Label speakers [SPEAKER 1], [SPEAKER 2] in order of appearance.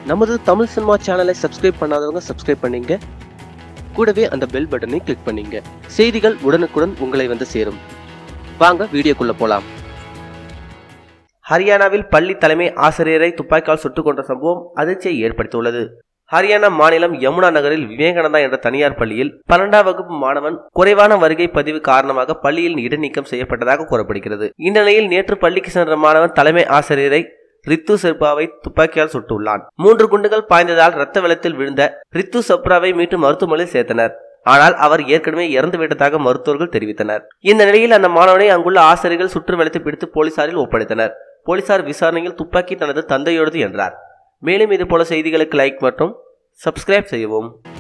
[SPEAKER 1] நமது தமிழ் சினிமா சேனலை சப்ஸ்கிரைப் பண்ணாதவங்க சப்ஸ்கிரைப் பண்ணீங்க கூடவே அந்த பெல் பட்டனை கிளிக் பண்ணீங்க செய்திகள் உடனுக்குடன் உங்களை வந்து சேரும் வாங்க வீடியோக்குள்ள போலாம்
[SPEAKER 2] ஹரியானாவில் பள்ளி தலைமை ஆசிரியரை துப்பாக்கியால் சுட்டுக் கொன்ற சம்பவம் அதிர்ச்சியை ஏற்படுத்தியுள்ளது ஹரியானா மாநிலம் யமுனா நகரில் விவேகானந்தா என்ற தனியார் பள்ளியில் பன்னெண்டாம் வகுப்பு மாணவன் குறைவான வருகை பதிவு காரணமாக பள்ளியில் இடைநீக்கம் செய்யப்பட்டதாக கூறப்படுகிறது இந்த நிலையில் நேற்று பள்ளிக்கு சென்ற மாணவன் தலைமை ஆசிரியரை ரித்து செர்பாவை துப்பாக்கியால் சுட்டுள்ளான் மூன்று குண்டுகள் பாய்ந்ததால் ரத்த வெள்ளத்தில் விழுந்த ரித்து சப்ராவை மீட்டு மருத்துவமனையில் சேர்த்தனர் ஆனால் அவர் ஏற்கனவே இறந்து விட்டதாக மருத்துவர்கள் தெரிவித்தனர் இந்த நிலையில் அந்த மாணவனை அங்குள்ள ஆசிரியர்கள் சுற்று வளைத்து பிடித்து போலீசாரில் ஒப்படைத்தனர் போலீசார் விசாரணையில் துப்பாக்கி தனது தந்தையோடது என்றார் மேலும் இதுபோல செய்திகளுக்கு லைக் மற்றும் சப்ஸ்கிரைப் செய்யவும்